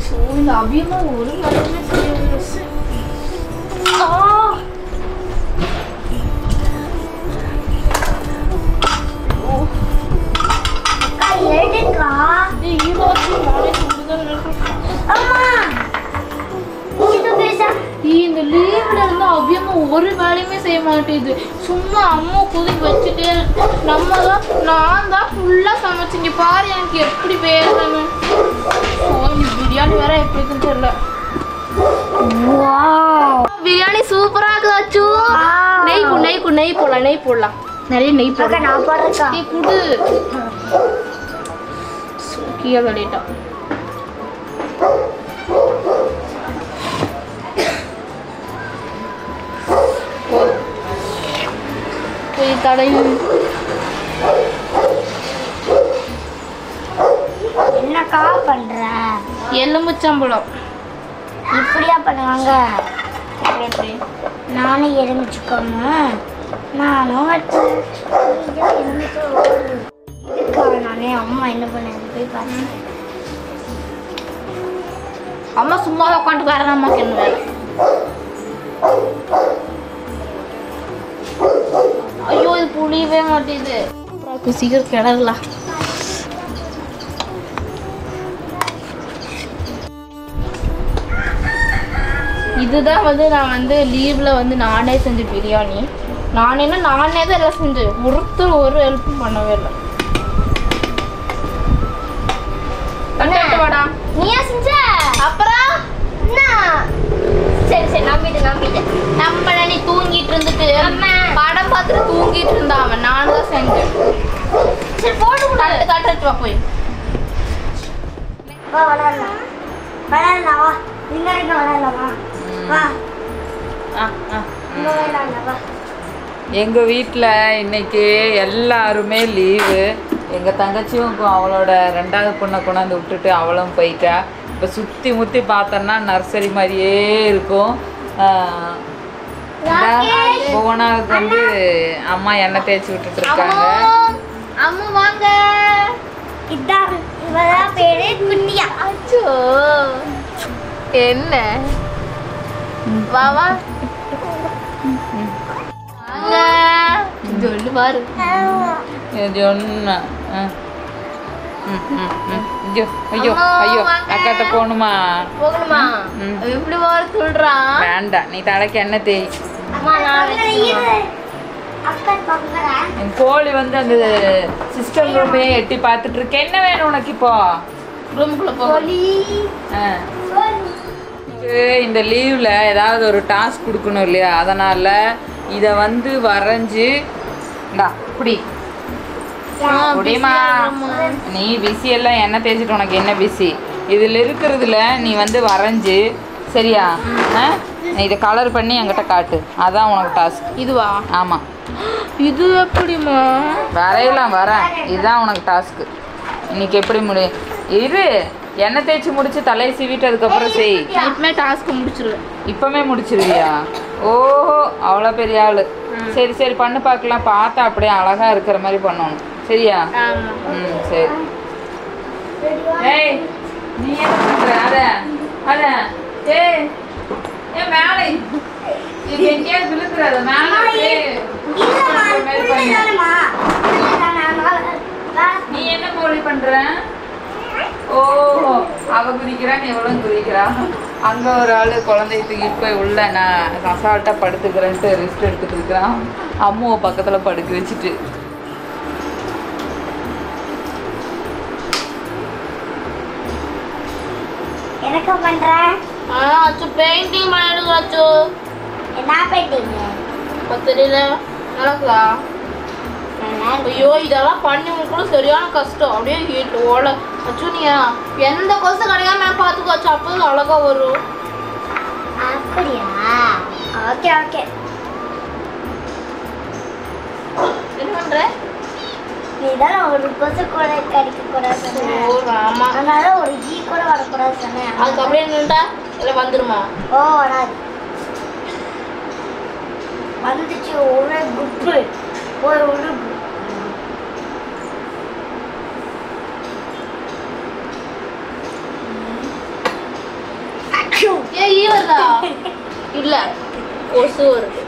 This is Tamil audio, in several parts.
ஸோ இந்த அபியமா ஒரு வேலையுமே செய்யவில்லை ஆ அக்கா எழுதுக்கா இது ஈரோச்சி நானே சொல்லுதான் அம்மா இது பேச நீ இந்த லீவ்ல இருந்து அபியமா ஒரு வேலையுமே செய்ய மாட்டேங்குது சும்மா அம்மா குதி வச்சுட்டே இருக்கு நம்ம தான் நான் தான் ஃபுல்லா சமைச்சிங்க பாரு எனக்கு எப்படி வேணும்னு ஸோ இந்த பிரியாணி வேற எப்படி இருக்குன்னு தெரியல வாவ் பிரியாணி சூப்பரா இருக்கு அச்சு நெய் போ நெய் போ நெய் போடலாம் நெய் போடலாம் நிறைய நெய் அக்கா போடலாம் நான் போடுறேக்கா நீ குடு கீழே தள்ளிட்டான் போய் தடவி என்னக்கா பண்ற எலும்புச்சம்பளம் இப்படியா பண்ணுவாங்க அப்புறம் எப்படி நானும் எலுமிச்சுக்கணும் நானும் வச்சு இதுக்கா நானே அம்மா என்ன பண்ணது போய் பாருங்க அம்மா சும்மா உட்காந்து வேற அம்மாக்கு என்ன வேலை ஐயோ இது புளியவே மாட்டேது இப்போ சீக்கிரம் கிடறலாம் இதுதான் வந்து நான் வந்து லீவில் வந்து நானே செஞ்ச பிரியாணி நானேனா நானே தான் எல்லாம் செஞ்சேன் ஒருத்தர் ஒரு ஹெல்ப்பும் பண்ணவே இல்லை கண்டிப்பாக வாடா நீயா செஞ்ச அப்புறம் என்ன சரி சரி நம்பிட்டு நம்பிட்டு நம்மள நீ தூங்கிட்டு இருந்துட்டு படம் பார்த்துட்டு தூங்கிட்டு இருந்தா அவன் நான் தான் செஞ்சேன் சரி போட்டு கூட கட்டு கட்டு வா போய் வா விளையாடலாம் விளையாடலாம் வா இங்க இருக்க விளையாடலாமா வா ஆ, ஆ. இங்க விளையாடலாம் வா எங்கள் வீட்டில் இன்னைக்கு எல்லாருமே லீவு எங்கள் தங்கச்சியும் கொ- அவளோட ரெண்டாவது பொண்ணை கொண்டாந்து விட்டுட்டு அவளும் போயிட்டா இப்போ சுற்றி முற்றி பார்த்தோன்னா நர்சரி மாதிரியே இருக்கும் ஆஹ், இந்த புவனாவுக்கு வந்து அம்மா எண்ணெய் தேய்ச்சி விட்டுட்டு இருக்காங்க அம்மா வாங்க இதான் இவதான் பேரு குட்டியா அச்சோ என்ன வா வா வாங்க சொல்லு பாரு இது ஒன்று ஐயோ ஐயோ அம்மா, ஐயோ வாங்க. அக்காட்ட போகணுமா போகணுமா ம். எப்படி வர சொல்றான் வேண்டாம் நீ தலைக்கு எண்ணெய் தேய் அம்மா நான் வச்சுக்கிறேன். அக்கா பங்குறேன் என் கோழி வந்து அந்த சிஸ்டம் ரூமே எட்டி பார்த்துட்டு இருக்கு என்ன வேணும் உனக்கு இப்போ ரூமுக்குள்ள போ ஆ. எனக்கு இந்த லீவில் ஏதாவது ஒரு டாஸ்க் கொடுக்கணும் இல்லையா அதனால் இதை வந்து வரைஞ்சி இந்தா இப்படி முடியுமா நீ பிஸி எல்லாம் என்ன தேய்ச்சிட்டு உனக்கு என்ன பிஸி இதில் இருக்கிறதுல நீ வந்து வரைஞ்சி சரியா ஆ? இதை கலர் பண்ணி என்கிட்ட காட்டு அதான் உனக்கு டாஸ்க் இதுவா ஆமாம் இது எப்படிமா வரையலாம் வரேன் இதுதான் உனக்கு டாஸ்க்கு இன்னைக்கு எப்படி முடி இரு எண்ணெய் தேய்ச்சி முடிச்சு தலையை சீவிட்டு அதுக்கப்புறம் செய் நான் இப்பமே டாஸ்க் முடிச்சிருவேன் இப்பமே முடிச்சிருவியா ஓஹோ அவ்வளோ பெரிய ஆளு சரி சரி பண்ணு பார்க்கலாம் பார்த்தா அப்படியே அழகா இருக்கிற மாதிரி பண்ணணும் சரியா ஆமா ம் சரி ஏய் நீ என்ன பண்ற அத அத ஏய் ஏ மேலே இது எங்கேயாவது விழுந்துறாத மேலே ஏய். இந்த மாதிரி பண்ணு. நீ என்ன மோலி பண்ற ஓ அவ குதிக்கிறா நீ எவ்வளவு குதிக்கிறா அங்க ஒரு ஆளு குழந்தைய தூக்கிட்டு போய் உள்ள நான் அசால்ட்டா படுத்துக்கிறேன்ட்டு ரெஸ்ட் எடுத்துட்டு இருக்கிறான் அம்மாவை பக்கத்துல படுக்க வச்சுட்டு எனக்கு பண்ற ஆ அச்சு பெயிண்டிங் பண்ணிடுங்க அச்சு என்ன பெயிண்டிங் இப்போ தெரியல நடக்குதா ஐயோ இதெல்லாம் பண்ணி கூட சரியான கஷ்டம் அப்படியே ஹீட் ஓல அச்சு நீ எந்த கொசு கிடைக்காம நான் பார்த்துக்கோ அச்சு அப்போ அழகா வரும் அப்படியா ஓகே ஓகே என்ன பண்ற நீ தானே ஒரு கொசு கூட கடிக்க கூடாது சொன்ன ஓ ஆமா அதனால ஒரு ஈ கூட வரக்கூடாது சொன்னேன் அதுக்கு அப்படியே நின்றுட்டா இல்லை வந்துருமா ஓ வராது வந்துச்சு ஒரு குப்பு ஒரு உருப்பு ஏ ஈ வருதா இல்ல கொசு வருது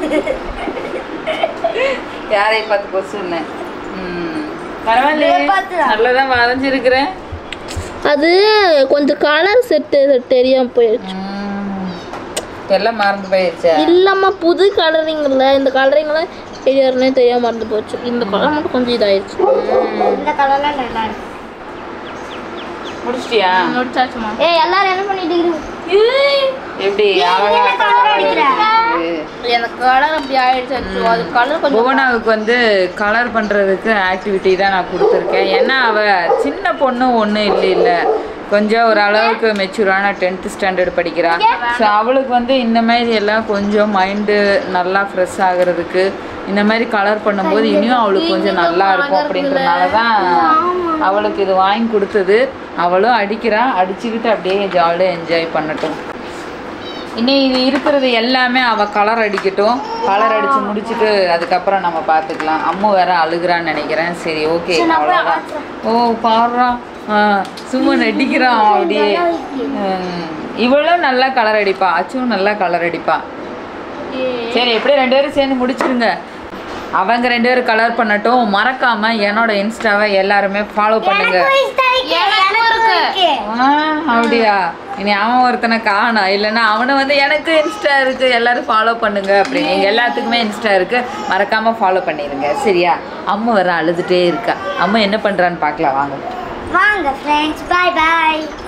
யாரை பார்த்து கொசுன்னு ம் பரவாயில்லையே இதை பார்த்துதான். நல்லதான் வரைஞ்சிருக்கிறேன் அது கொஞ்சம் கலர் செட்டு தெரியாம போயிடுச்சு ம். எல்லாம் மறந்து போயிடுச்சா இல்லம்மா புது கலரிங்ல இந்த கலரிங்ல தெரியாருன்னே தெரியாம மறந்து போச்சு இந்த கலர் மட்டும் கொஞ்சம் இதாயிடுச்சு இந்த கலர்லாம் நல்லா இருக்கு முடிச்சிட்டியா முடிச்சாச்சுமா ஏய் எல்லாரும் என்ன பண்ணிட்டு இருக்கீங்க எப்படி ஏன் அழகா என்ன colour colour அடிக்கிற? இருக்கு. எனக்கு கலர் அப்படி ஆயிடுச்சு அச்சோ. அது கலர் கொஞ்சம் புவனாவுக்கு வந்து கலர் பண்ணுறதுக்கு ஆக்டிவிட்டி தான் நான் கொடுத்துருக்கேன் ஏன்னா அவள் சின்ன பொண்ணு ஒன்றும் இல்லை இல்லை கொஞ்சம் ஓரளவுக்கு மெச்சூரான டென்த்து ஸ்டாண்டர்ட் படிக்கிறா ஸோ அவளுக்கு வந்து இந்த மாதிரி எல்லாம் கொஞ்சம் மைண்டு நல்லா ஃப்ரெஷ் ஆகுறதுக்கு இந்த மாதிரி கலர் பண்ணும்போது இனியும் அவளுக்கு கொஞ்சம் நல்லா இருக்கும் அப்படின்றனால தான் அவளுக்கு இது வாங்கி கொடுத்தது அவளும் அடிக்கிறா அடிச்சுக்கிட்டு அப்படியே ஜாலியாக என்ஜாய் பண்ணட்டும் இனி இது இருக்கிறது எல்லாமே அவ கலர் அடிக்கட்டும் கலர் அடிச்சு முடிச்சுட்டு அதுக்கப்புறம் நம்ம பார்த்துக்கலாம் அம்மு வேற அழுகுறான்னு நினைக்கிறேன் சரி ஓகே அவ்வளோதான் ஓ பாடுறா சும்மா நடிக்கிறான் அப்படியே ம். இவளும் நல்லா கலர் அடிப்பா அச்சுவும் நல்லா கலர் அடிப்பா சரி எப்படியும் ரெண்டு பேரும் சேர்ந்து முடிச்சிருங்க அவங்க ரெண்டு பேரும் கலர் பண்ணட்டும் மறக்காம என்னோட இன்ஸ்டாவை எல்லாருமே ஃபாலோ பண்ணுங்க எனக்கும் இருக்கு. ஆ, அப்படியா இனி அவன் ஒருத்தனை காணோம் இல்லைன்னா அவனை வந்து எனக்கு இன்ஸ்டா இருக்கு எல்லாரும் ஃபாலோ பண்ணுங்க அப்படின்னு எங்க எல்லாத்துக்குமே இன்ஸ்டா இருக்கு மறக்காம ஃபாலோ பண்ணிடுங்க சரியா அம்மா வர அழுதுட்டே இருக்கா அம்மா என்ன பண்றான்னு பார்க்கலாம் வாங்க வாங்க ஃப்ரெண்ட்ஸ் பை பை